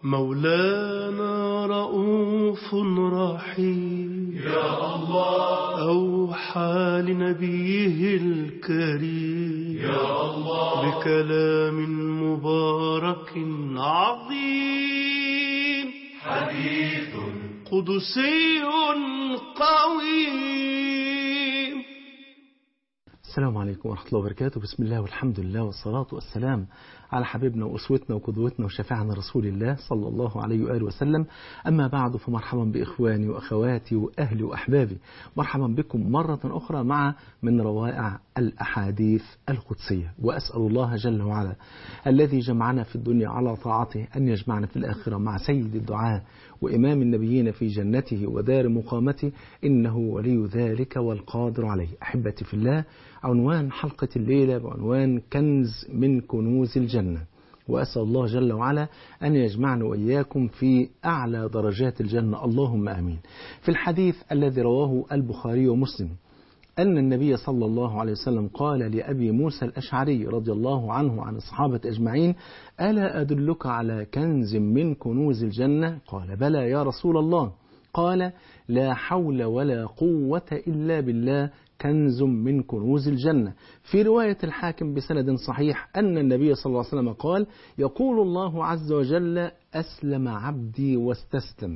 مولانا رؤوف رحيم يا الله أوحى لنبيه الكريم يا الله بكلام مبارك عظيم حديث قدسي قويم السلام عليكم ورحمة الله وبركاته بسم الله والحمد لله والصلاة والسلام على حبيبنا وأسوتنا وقدوتنا وشفاعنا رسول الله صلى الله عليه وآله وسلم أما بعد فمرحبا بإخواني وأخواتي وأهلي وأحبابي مرحبا بكم مرة أخرى مع من روائع الأحاديث القدسية وأسأل الله جل وعلا الذي جمعنا في الدنيا على طاعته أن يجمعنا في الآخرة مع سيد الدعاء وإمام النبيين في جنته ودار مقامته إنه ولي ذلك والقادر عليه أحبتي في الله عنوان حلقة الليلة بعنوان كنز من كنوز الجنة وأسأل الله جل وعلا أن يجمعنا وإياكم في أعلى درجات الجنة اللهم آمين في الحديث الذي رواه البخاري ومسلم أن النبي صلى الله عليه وسلم قال لأبي موسى الأشعري رضي الله عنه عن الصحابة أجمعين ألا أدلك على كنز من كنوز الجنة قال بلى يا رسول الله قال لا حول ولا قوة إلا بالله كنز من كنوز الجنة في رواية الحاكم بسند صحيح أن النبي صلى الله عليه وسلم قال يقول الله عز وجل أسلم عبدي واستسلم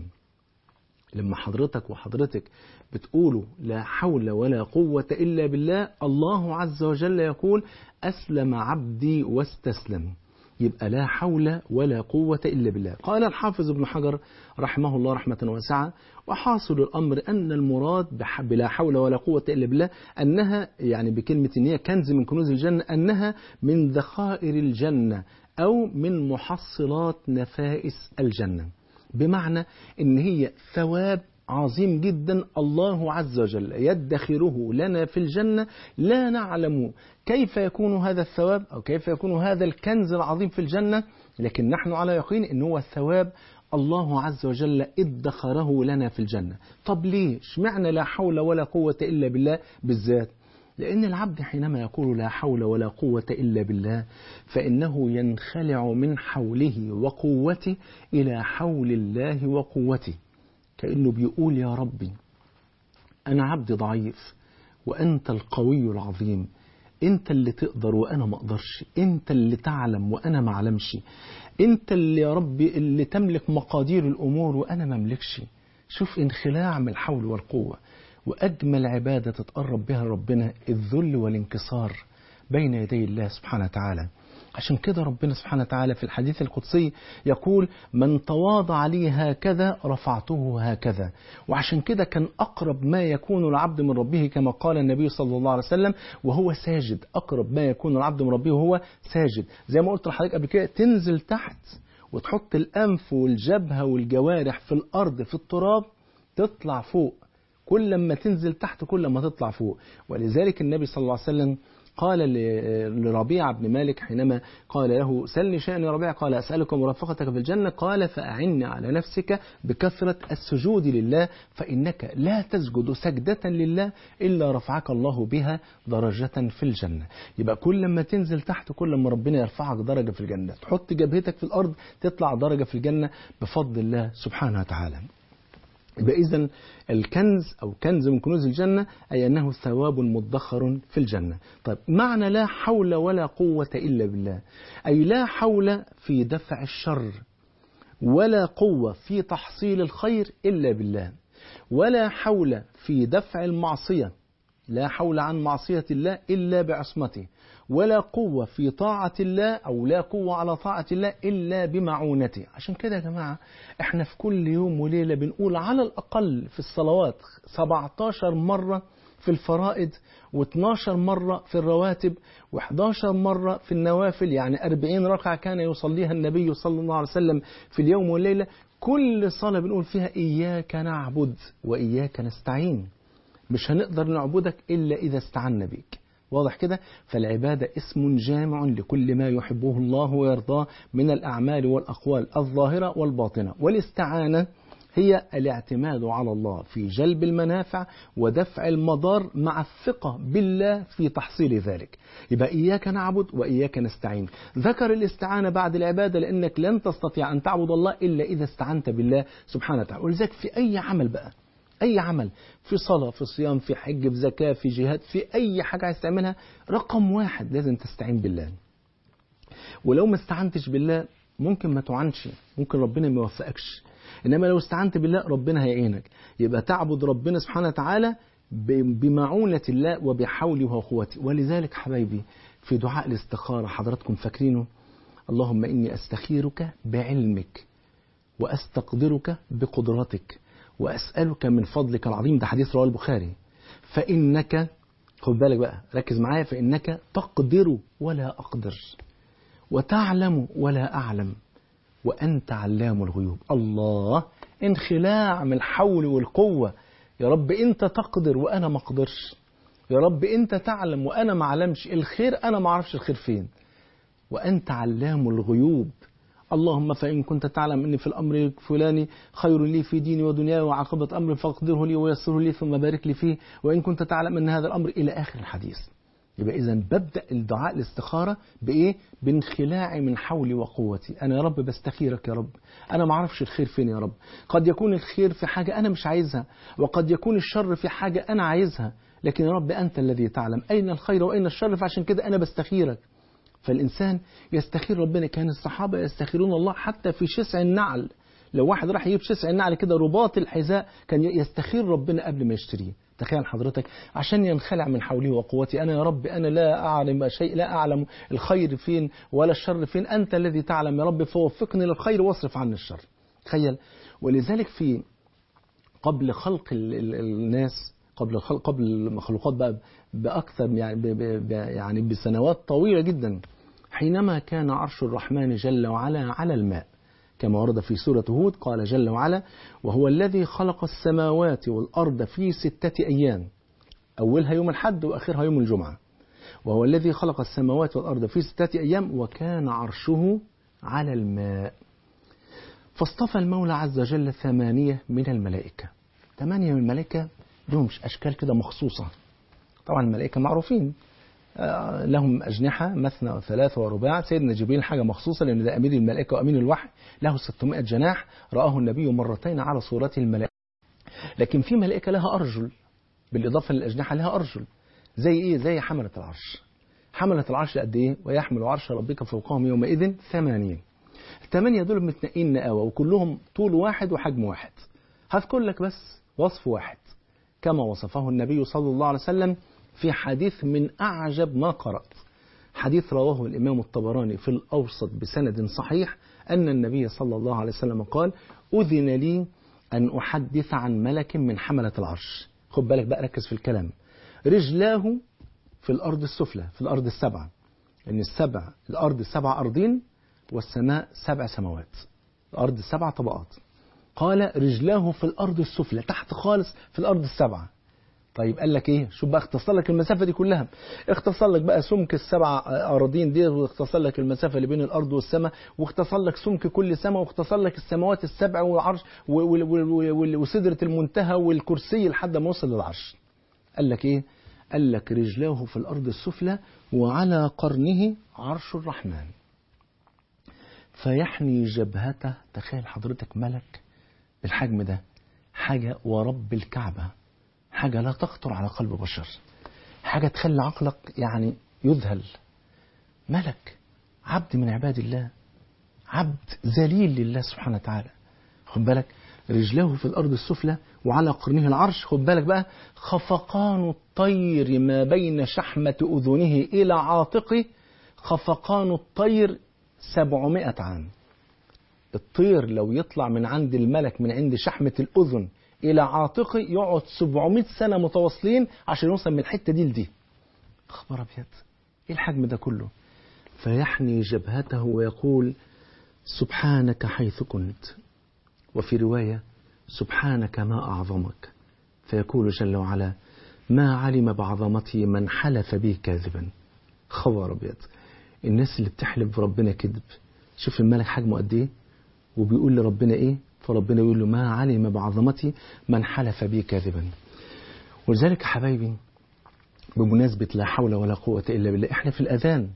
لما حضرتك وحضرتك بتقولوا لا حول ولا قوة إلا بالله الله عز وجل يقول أسلم عبدي واستسلم يبقى لا حول ولا قوة إلا بالله قال الحافظ ابن حجر رحمه الله رحمة واسعة وحاصل الأمر أن المراد بلا حول ولا قوة إلا بالله أنها يعني بكلمة إن هي كنز من كنوز الجنة أنها من ذخائر الجنة أو من محصلات نفائس الجنة بمعنى إن هي ثواب عظيم جدا الله عز وجل يدخره لنا في الجنة لا نعلم كيف يكون هذا الثواب أو كيف يكون هذا الكنز العظيم في الجنة لكن نحن على يقين أنه هو الثواب الله عز وجل ادخره لنا في الجنة طب ليه اشمعنى لا حول ولا قوة إلا بالله بالذات لأن العبد حينما يقول لا حول ولا قوة إلا بالله فإنه ينخلع من حوله وقوته إلى حول الله وقوته كأنه بيقول يا ربي أنا عبد ضعيف وأنت القوي العظيم أنت اللي تقدر وأنا ما أقدرش أنت اللي تعلم وأنا ما أعلمش أنت اللي يا ربي اللي تملك مقادير الأمور وأنا ما أملكش شوف انخلاع من الحول والقوة وأجمل عبادة تتقرب بها ربنا الذل والانكسار بين يدي الله سبحانه وتعالى عشان كده ربنا سبحانه وتعالى في الحديث القدسي يقول من تواضع لي هكذا رفعته هكذا وعشان كده كان أقرب ما يكون العبد من ربه كما قال النبي صلى الله عليه وسلم وهو ساجد أقرب ما يكون العبد من ربه وهو ساجد زي ما قلت لحضرتك قبل كده تنزل تحت وتحط الأنف والجبهة والجوارح في الأرض في التراب تطلع فوق كل ما تنزل تحت كل ما تطلع فوق ولذلك النبي صلى الله عليه وسلم قال لربيع بن مالك حينما قال له سلني شيئا يا ربيع قال أسألك مرافقتك في الجنة قال فأعني على نفسك بكثرة السجود لله فإنك لا تسجد سجدة لله إلا رفعك الله بها درجة في الجنة يبقى كل ما تنزل تحت كل ما ربنا يرفعك درجة في الجنة تحط جبهتك في الأرض تطلع درجة في الجنة بفضل الله سبحانه وتعالى يبقى إذا الكنز أو كنز من كنوز الجنة أي أنه ثواب مدخر في الجنة طيب معنى لا حول ولا قوة إلا بالله أي لا حول في دفع الشر ولا قوة في تحصيل الخير إلا بالله ولا حول في دفع المعصية لا حول عن معصية الله إلا بعصمته ولا قوة في طاعة الله أو لا قوة على طاعة الله إلا بمعونته عشان كده يا جماعة احنا في كل يوم وليلة بنقول على الأقل في الصلوات 17 مرة في الفرائض و12 مرة في الرواتب و11 مرة في النوافل يعني 40 ركعة كان يصليها النبي صلى الله عليه وسلم في اليوم والليلة كل صلاة بنقول فيها إياك نعبد وإياك نستعين مش هنقدر نعبدك إلا إذا استعنا بك واضح كده فالعبادة اسم جامع لكل ما يحبه الله ويرضاه من الأعمال والأقوال الظاهرة والباطنة والاستعانة هي الاعتماد على الله في جلب المنافع ودفع المضار مع الثقة بالله في تحصيل ذلك يبقى إياك نعبد وإياك نستعين ذكر الاستعانة بعد العبادة لأنك لن تستطيع أن تعبد الله إلا إذا استعنت بالله سبحانه وتعالى ولذلك في أي عمل بقى أي عمل في صلاة في صيام في حج في زكاة في جهاد في أي حاجة عايز تعملها رقم واحد لازم تستعين بالله ولو ما استعنتش بالله ممكن ما تعنش ممكن ربنا ما يوفقكش انما لو استعنت بالله ربنا هيعينك يبقى تعبد ربنا سبحانه وتعالى بمعونة الله وبحوله وقوته ولذلك حبايبي في دعاء الاستخارة حضراتكم فاكرينه اللهم إني أستخيرك بعلمك وأستقدرك بقدرتك وأسألك من فضلك العظيم ده حديث رواه البخاري فإنك خد بالك بقى ركز معايا فإنك تقدر ولا أقدر وتعلم ولا أعلم وأنت علام الغيوب الله انخلاع من الحول والقوة يا رب أنت تقدر وأنا ما أقدرش يا رب أنت تعلم وأنا ما أعلمش الخير أنا ما أعرفش الخير فين وأنت علام الغيوب اللهم فإن كنت تعلم أن في الأمر الفلاني خير لي في ديني ودنياي وعاقبة أمر فاقدره لي ويسره لي ثم بارك لي فيه وإن كنت تعلم أن هذا الأمر إلى آخر الحديث يبقى إذا ببدأ الدعاء الاستخارة بإيه؟ بانخلاعي من حولي وقوتي أنا يا رب بستخيرك يا رب أنا ما أعرفش الخير فين يا رب قد يكون الخير في حاجة أنا مش عايزها وقد يكون الشر في حاجة أنا عايزها لكن يا رب أنت الذي تعلم أين الخير وأين الشر فعشان كده أنا بستخيرك فالإنسان يستخير ربنا كان الصحابة يستخيرون الله حتى في شسع النعل لو واحد راح يجيب شسع النعل كده رباط الحذاء كان يستخير ربنا قبل ما يشتريه تخيل حضرتك عشان ينخلع من حوله وقوتي أنا يا رب أنا لا أعلم شيء لا أعلم الخير فين ولا الشر فين أنت الذي تعلم يا رب فوفقني للخير واصرف عني الشر تخيل ولذلك في قبل خلق ال ال الناس قبل خلق قبل المخلوقات بقى بأكثر يعني ب ب يعني بسنوات طويلة جدا حينما كان عرش الرحمن جل وعلا على الماء كما ورد في سورة هود قال جل وعلا وهو الذي خلق السماوات والأرض في ستة أيام أولها يوم الحد وآخرها يوم الجمعة وهو الذي خلق السماوات والأرض في ستة أيام وكان عرشه على الماء فاصطفى المولى عز وجل ثمانية من الملائكة ثمانية من الملائكة لهم أشكال كده مخصوصة طبعا الملائكة معروفين لهم أجنحة مثنى وثلاثة ورباع سيدنا جبريل حاجة مخصوصة لأن ده أمير الملائكة وأمين الوحي له 600 جناح رآه النبي مرتين على صورته الملائكة لكن في ملائكة لها أرجل بالإضافة للأجنحة لها أرجل زي إيه زي حملة العرش حملة العرش قد إيه ويحمل عرش ربك فوقهم يومئذ ثمانين الثمانية دول متنقين نقاوة وكلهم طول واحد وحجم واحد هذكر لك بس وصف واحد كما وصفه النبي صلى الله عليه وسلم في حديث من أعجب ما قرأت حديث رواه الإمام الطبراني في الأوسط بسند صحيح أن النبي صلى الله عليه وسلم قال أذن لي أن أحدث عن ملك من حملة العرش خد بالك بقى ركز في الكلام رجلاه في الأرض السفلى في الأرض السبعة أن السبع الأرض سبع أرضين والسماء سبع سماوات الأرض سبع طبقات قال رجلاه في الأرض السفلى تحت خالص في الأرض السبعة طيب قال لك ايه شوف بقى اختصر لك المسافه دي كلها اختصر لك بقى سمك السبع اراضين دي واختصر لك المسافه اللي بين الارض والسماء واختصر لك سمك كل سماء واختصر لك السماوات السبع والعرش وسدره المنتهى والكرسي لحد ما وصل للعرش قال لك ايه قال لك رجلاه في الارض السفلى وعلى قرنه عرش الرحمن فيحني جبهته تخيل حضرتك ملك بالحجم ده حاجه ورب الكعبه حاجة لا تخطر على قلب بشر حاجة تخلي عقلك يعني يذهل ملك عبد من عباد الله عبد ذليل لله سبحانه وتعالى خد بالك رجله في الأرض السفلى وعلى قرنه العرش خد بالك بقى خفقان الطير ما بين شحمة أذنه إلى عاتقه خفقان الطير سبعمائة عام الطير لو يطلع من عند الملك من عند شحمة الأذن إلى عاتقه يقعد 700 سنة متواصلين عشان يوصل من الحتة دي لدي خبر أبيض إيه الحجم ده كله فيحني جبهته ويقول سبحانك حيث كنت وفي رواية سبحانك ما أعظمك فيقول جل وعلا ما علم بعظمته من حلف به كاذبا خبر أبيض الناس اللي بتحلف بربنا كذب شوف الملك حجمه قد إيه وبيقول لربنا إيه فربنا يقول له ما علم بعظمتي من حلف بي كاذبا ولذلك يا حبايبي بمناسبة لا حول ولا قوة إلا بالله احنا في الأذان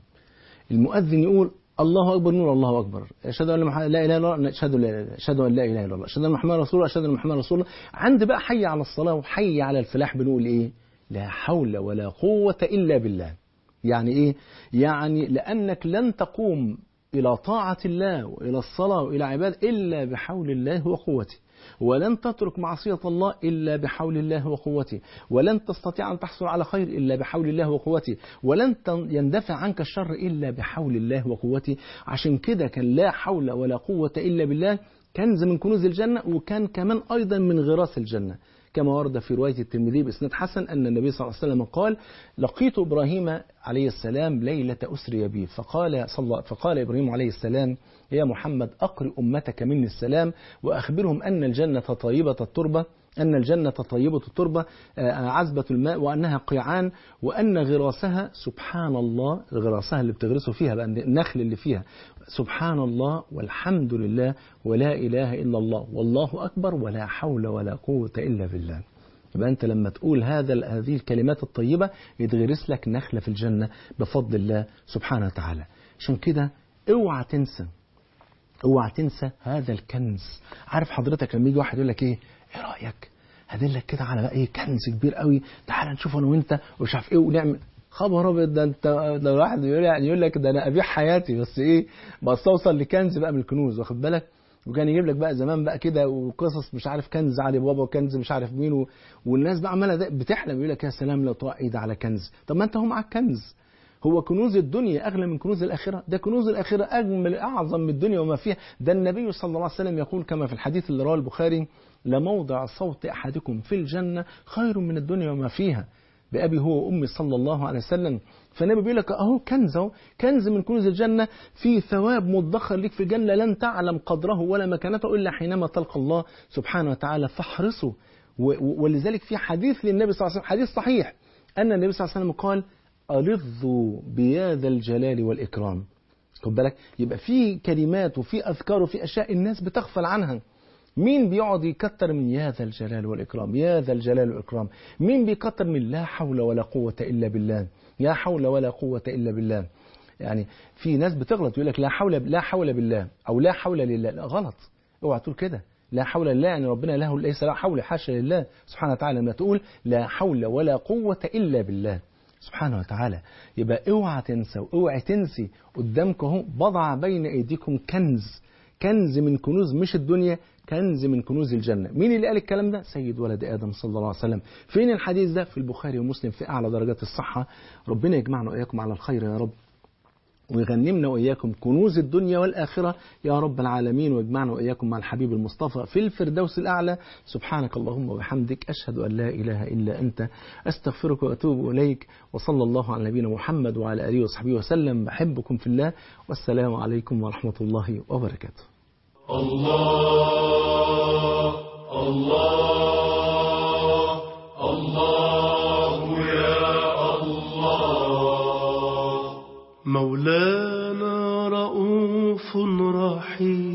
المؤذن يقول الله أكبر نور الله أكبر أشهد أن لا إله إلا الله أشهد لا أشهد أن لا إله إلا الله أشهد أن محمد رسول الله أشهد أن محمد رسول الله عند بقى حي على الصلاة وحي على الفلاح بنقول إيه لا حول ولا قوة إلا بالله يعني إيه يعني لأنك لن تقوم إلى طاعة الله وإلى الصلاة وإلى عبادة إلا بحول الله وقوته ولن تترك معصية الله إلا بحول الله وقوته ولن تستطيع أن تحصل على خير إلا بحول الله وقوته ولن يندفع عنك الشر إلا بحول الله وقوته عشان كده كان لا حول ولا قوة إلا بالله كنز من كنوز الجنة وكان كمان أيضا من غراس الجنة كما ورد في رواية الترمذي بإسناد حسن أن النبي صلى الله عليه وسلم قال لقيت إبراهيم عليه السلام ليلة أسري بي فقال, صلى فقال إبراهيم عليه السلام يا محمد أقرئ أمتك مني السلام وأخبرهم أن الجنة طيبة التربة أن الجنة طيبة التربة عذبة الماء وأنها قيعان وأن غراسها سبحان الله غراسها اللي بتغرسوا فيها بقى النخل اللي فيها سبحان الله والحمد لله ولا إله إلا الله والله أكبر ولا حول ولا قوة إلا بالله يبقى أنت لما تقول هذا هذه الكلمات الطيبة يتغرس لك نخلة في الجنة بفضل الله سبحانه وتعالى عشان كده اوعى تنسى اوعى تنسى هذا الكنز عارف حضرتك لما يجي واحد يقول لك ايه ايه رايك هدلك كده على بقى ايه كنز كبير قوي تعال نشوف انا وانت ومش عارف ايه ونعمل خبر ابيض ده انت ده الواحد يقول يعني يقول لك ده انا ابيع حياتي بس ايه بس اوصل لكنز بقى من الكنوز واخد بالك وكان يجيب لك بقى زمان بقى كده وقصص مش عارف كنز علي بابا وكنز مش عارف مين و... والناس بقى عماله بتحلم يقول لك يا سلام لو طلع ايد على كنز طب ما انت هو معاك كنز هو كنوز الدنيا أغلى من كنوز الآخرة ده كنوز الآخرة أجمل أعظم من الدنيا وما فيها ده النبي صلى الله عليه وسلم يقول كما في الحديث اللي رواه البخاري لموضع صوت أحدكم في الجنة خير من الدنيا وما فيها بأبي هو وأمي صلى الله عليه وسلم فالنبي بيقول لك أهو كنز أهو كنز من كنوز الجنة في ثواب مدخر لك في الجنة لن تعلم قدره ولا مكانته إلا حينما تلقى الله سبحانه وتعالى فاحرصوا ولذلك في حديث للنبي صلى الله عليه وسلم حديث صحيح أن النبي صلى الله عليه وسلم قال ألظوا بياذ الجلال والإكرام خد بالك يبقى في كلمات وفي أذكار وفي أشياء الناس بتغفل عنها مين بيقعد يكتر من يا ذا الجلال والإكرام يا ذا الجلال والإكرام مين بيكتر من لا حول ولا قوة إلا بالله يا حول ولا قوة إلا بالله يعني في ناس بتغلط يقول لك لا حول لا حول بالله أو لا حول لله لا غلط اوعى تقول كده لا حول لله يعني ربنا له ليس لا حول حاشا لله سبحانه وتعالى لما تقول لا حول ولا قوة إلا بالله سبحانه وتعالى يبقى اوعى تنسى واوعى تنسي قدامكم اهو بضع بين ايديكم كنز كنز من كنوز مش الدنيا كنز من كنوز الجنة مين اللي قال الكلام ده سيد ولد آدم صلى الله عليه وسلم فين الحديث ده في البخاري ومسلم في أعلى درجات الصحة ربنا يجمعنا وإياكم على الخير يا رب ويغنمنا وإياكم كنوز الدنيا والآخرة يا رب العالمين ويجمعنا وإياكم مع الحبيب المصطفى في الفردوس الأعلى سبحانك اللهم وبحمدك أشهد أن لا إله إلا أنت أستغفرك وأتوب إليك وصلى الله على نبينا محمد وعلى آله وصحبه وسلم بحبكم في الله والسلام عليكم ورحمة الله وبركاته الله الله الله يا الله مولانا رؤوف رحيم